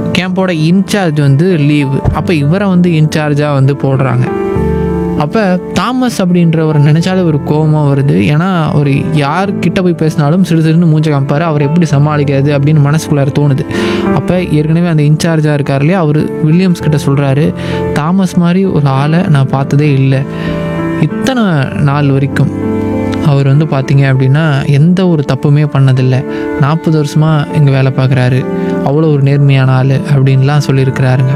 கேம்போட incharge வந்து leave அப்போ இவரை வந்து இன்சார்ஜாக வந்து போடுறாங்க அப்போ தாமஸ் அப்படின்றவர் நினச்சாலே ஒரு கோபமாக வருது ஏன்னா அவர் யார் கிட்ட போய் பேசினாலும் சிறு சிறுன்னு மூஞ்ச காமிப்பார் அவர் எப்படி சமாளிக்கிறது அப்படின்னு மனசுக்குள்ளார தோணுது அப்போ ஏற்கனவே அந்த இன்சார்ஜாக இருக்கார் இல்லையா அவர் வில்லியம்ஸ் கிட்ட சொல்கிறாரு தாமஸ் மாதிரி ஒரு ஆளை நான் பார்த்ததே இல்லை இத்தனை நாள் வரைக்கும் அவர் வந்து பார்த்தீங்க அப்படின்னா எந்த ஒரு தப்புமே பண்ணதில்லை நாற்பது வருஷமாக இங்கே வேலை பார்க்குறாரு அவ்வளோ ஒரு நேர்மையான ஆள் அப்படின்லாம் சொல்லியிருக்கிறாருங்க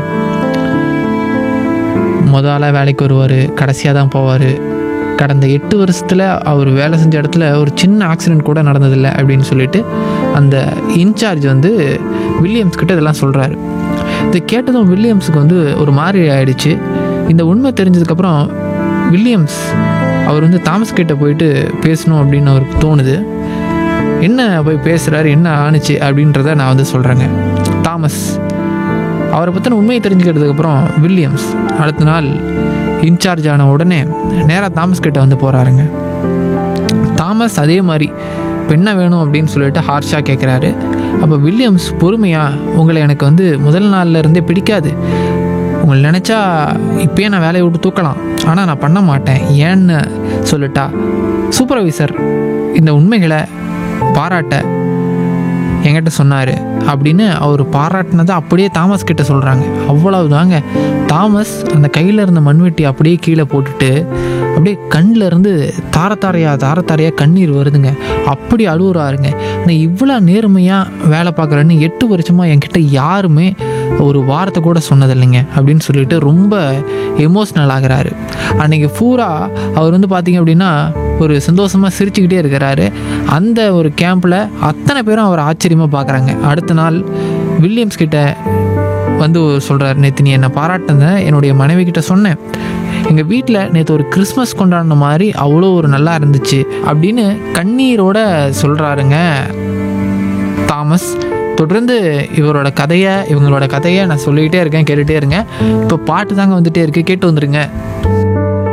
முதல்ல வேலைக்கு வருவார் கடைசியாக தான் போவார் கடந்த எட்டு வருஷத்தில் அவர் வேலை செஞ்ச இடத்துல ஒரு சின்ன ஆக்சிடென்ட் கூட நடந்ததில்லை அப்படின்னு சொல்லிட்டு அந்த இன்சார்ஜ் வந்து வில்லியம்ஸ் கிட்ட இதெல்லாம் சொல்கிறாரு இதை கேட்டதும் வில்லியம்ஸுக்கு வந்து ஒரு மாதிரி ஆயிடுச்சு இந்த உண்மை தெரிஞ்சதுக்கப்புறம் வில்லியம்ஸ் அவர் வந்து தாமஸ் கிட்ட போயிட்டு பேசணும் அப்படின்னு அவருக்கு தோணுது என்ன போய் பேசுகிறாரு என்ன ஆணுச்சு அப்படின்றத நான் வந்து சொல்கிறேங்க தாமஸ் அவரை பற்றின உண்மையை தெரிஞ்சுக்கிறதுக்கப்புறம் வில்லியம்ஸ் அடுத்த நாள் இன்சார்ஜ் ஆன உடனே நேராக தாமஸ் கிட்ட வந்து போகிறாருங்க தாமஸ் அதே மாதிரி இப்போ என்ன வேணும் அப்படின்னு சொல்லிட்டு ஹார்ஷாக கேட்குறாரு அப்போ வில்லியம்ஸ் பொறுமையா உங்களை எனக்கு வந்து முதல் நாள்ல இருந்தே பிடிக்காது உங்களை நினச்சா இப்பயே நான் வேலையை விட்டு தூக்கலாம் ஆனால் நான் பண்ண மாட்டேன் ஏன்னு சொல்லட்டா சூப்பர்வைசர் இந்த உண்மைகளை பாராட்ட என்கிட்ட சொன்னார் அப்படின்னு அவர் பாராட்டினதை அப்படியே தாமஸ் கிட்ட சொல்கிறாங்க அவ்வளவுதாங்க தாமஸ் அந்த கையில் இருந்த மண்வெட்டி அப்படியே கீழே போட்டுட்டு அப்படியே கண்ணில் இருந்து தாரத்தாரையா தாரத்தாரையா கண்ணீர் வருதுங்க அப்படி அழுவுறாருங்க நான் இவ்வளோ நேர்மையாக வேலை பார்க்குறேன்னு எட்டு வருஷமாக என்கிட்ட யாருமே ஒரு வார்த்தை கூட சொன்னதில்லைங்க அப்படின்னு சொல்லிட்டு ரொம்ப எமோஷ்னல் ஆகுறாரு அன்னைக்கு பூரா அவர் வந்து பார்த்தீங்க அப்படின்னா ஒரு சந்தோஷமாக சிரிச்சுக்கிட்டே இருக்கிறாரு அந்த ஒரு கேம்பில் அத்தனை பேரும் அவர் ஆச்சரியமாக பார்க்குறாங்க அடுத்த நாள் வில்லியம்ஸ் கிட்ட வந்து சொல்கிறார் நேற்று நீ என்னை பாராட்டுன என்னுடைய மனைவி கிட்ட சொன்னேன் எங்கள் வீட்டில் நேற்று ஒரு கிறிஸ்மஸ் கொண்டாடின மாதிரி அவ்வளோ ஒரு நல்லா இருந்துச்சு அப்படின்னு கண்ணீரோட சொல்கிறாருங்க தாமஸ் தொடர்ந்து இவரோட கதையை இவங்களோட கதையை நான் சொல்லிக்கிட்டே இருக்கேன் கேட்டுகிட்டே இருங்க இப்போ பாட்டு தாங்க வந்துட்டே இருக்கு கேட்டு வந்துருங்க